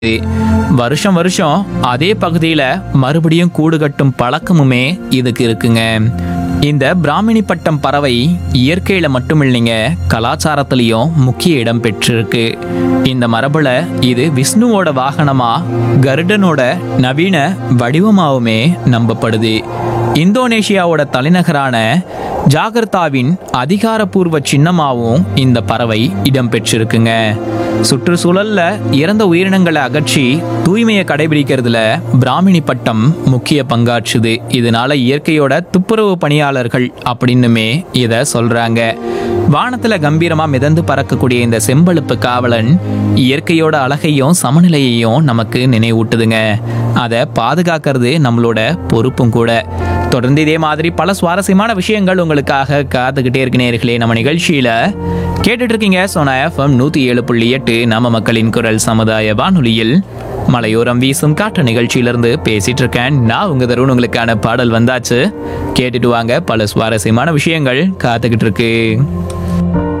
வருஷம் வருஷம் அதே பகுதியில் மறுபடியும் கூடு கட்டும் பழக்கமுமே இதுக்கு இருக்குங்க இந்த பிராமணி பட்டம் பறவை இயற்கையில மட்டும் இல்லைங்க கலாச்சாரத்திலையும் முக்கிய இடம் பெற்றிருக்கு இந்த மரபுல இது விஷ்ணுவோட வாகனமா கருடனோட நவீன வடிவமாவுமே நம்பப்படுது இந்தோனேஷியாவோட தலைநகரான ஜாகர்த்தாவின் அதிகாரப்பூர்வ சின்னமாவும் இந்த பறவை இடம்பெற்றிருக்குங்க சுற்றுச்சூழல்ல இறந்த உயிரினங்களை அகற்றி தூய்மையை கடைபிடிக்கிறதுல பிராமினி பட்டம் முக்கிய பங்காற்றுது இதனால இயற்கையோட துப்புரவு பணியாளர்கள் அப்படின்னுமே இதை சொல்றாங்க வானத்துல கம்பீரமா மிதந்து பறக்கக்கூடிய இந்த செம்பழுப்பு காவலன் இயற்கையோட அழகையும் சமநிலையையும் நமக்கு நினைவூட்டுதுங்க அதை பாதுகாக்கிறது நம்மளோட பொறுப்பும் கூட தொடர்ந்து இதே மாதிரி பல சுவாரஸ்யமான விஷயங்கள் உங்களுக்காக காத்துக்கிட்டே இருக்கு நேர்களே நம்ம நிகழ்ச்சியில கேட்டுட்டு இருக்கீங்க சோனா எஃப்எம் நூத்தி ஏழு புள்ளி எட்டு நம்ம மக்களின் குரல் சமுதாய வானொலியில் மலையோரம் வீசும் காற்று நிகழ்ச்சியிலிருந்து பேசிட்டு இருக்கேன் நான் உங்க தருண் உங்களுக்கான பாடல் வந்தாச்சு கேட்டுட்டு வாங்க பல சுவாரஸ்யமான விஷயங்கள் காத்துக்கிட்டு இருக்கு